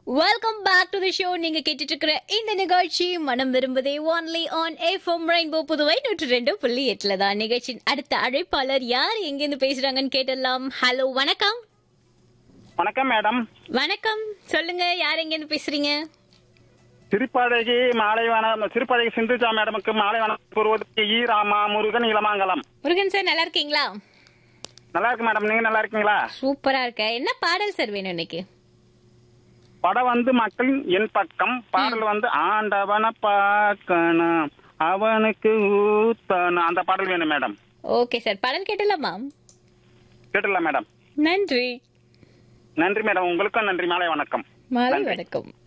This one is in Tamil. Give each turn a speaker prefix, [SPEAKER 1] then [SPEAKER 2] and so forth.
[SPEAKER 1] Welcome back to the show நீங்க கேட்டுட்டு இருக்கிற இந்த நிகழ்ச்சி மனம் விரும்புதே only on FM Rainbow Puduvai நூற்று ரெண்டு புள்ளி எட்டுல தான் நிகழ்ச்சியின் அடுத்த அழைப்பாளர் யார் எங்கிருந்து பேசுறாங்கன்னு கேட்டலாம் ஹலோ வணக்கம்
[SPEAKER 2] வணக்கம் மேடம்
[SPEAKER 1] வணக்கம் சொல்லுங்க யார் எங்கிருந்து பேசுறீங்க
[SPEAKER 2] திருப்பழகி மாலை வனம் திருப்பழகி சிந்துஜா மேடமுக்கு மாலை வனம் கூறுவதற்கு ஈ ராமா முருகன் இளமாங்கலம்
[SPEAKER 1] முருகன் சார் நல்லா இருக்கீங்களா
[SPEAKER 2] நல்லா இருக்கு மேடம் நீங்க நல்லா இருக்கீங்களா
[SPEAKER 1] சூப்பரா இருக்க என்ன பாடல் சார் வேணும் இன்னைக்கு
[SPEAKER 2] படம் வந்து மக்கள் என் பக்கம் பாடல் வந்து ஆண்டவனை பார்க்கணும் அவனுக்கு ஊத்தணும் அந்த பாடல் வேணும் மேடம்
[SPEAKER 1] ஓகே சார் பாடல் கேட்டலாமா
[SPEAKER 2] கேட்டுல மேடம்
[SPEAKER 1] நன்றி
[SPEAKER 2] நன்றி மேடம் உங்களுக்கும் நன்றி மாலை வணக்கம்
[SPEAKER 1] மாலை
[SPEAKER 2] நன்றி.
[SPEAKER 1] வணக்கம்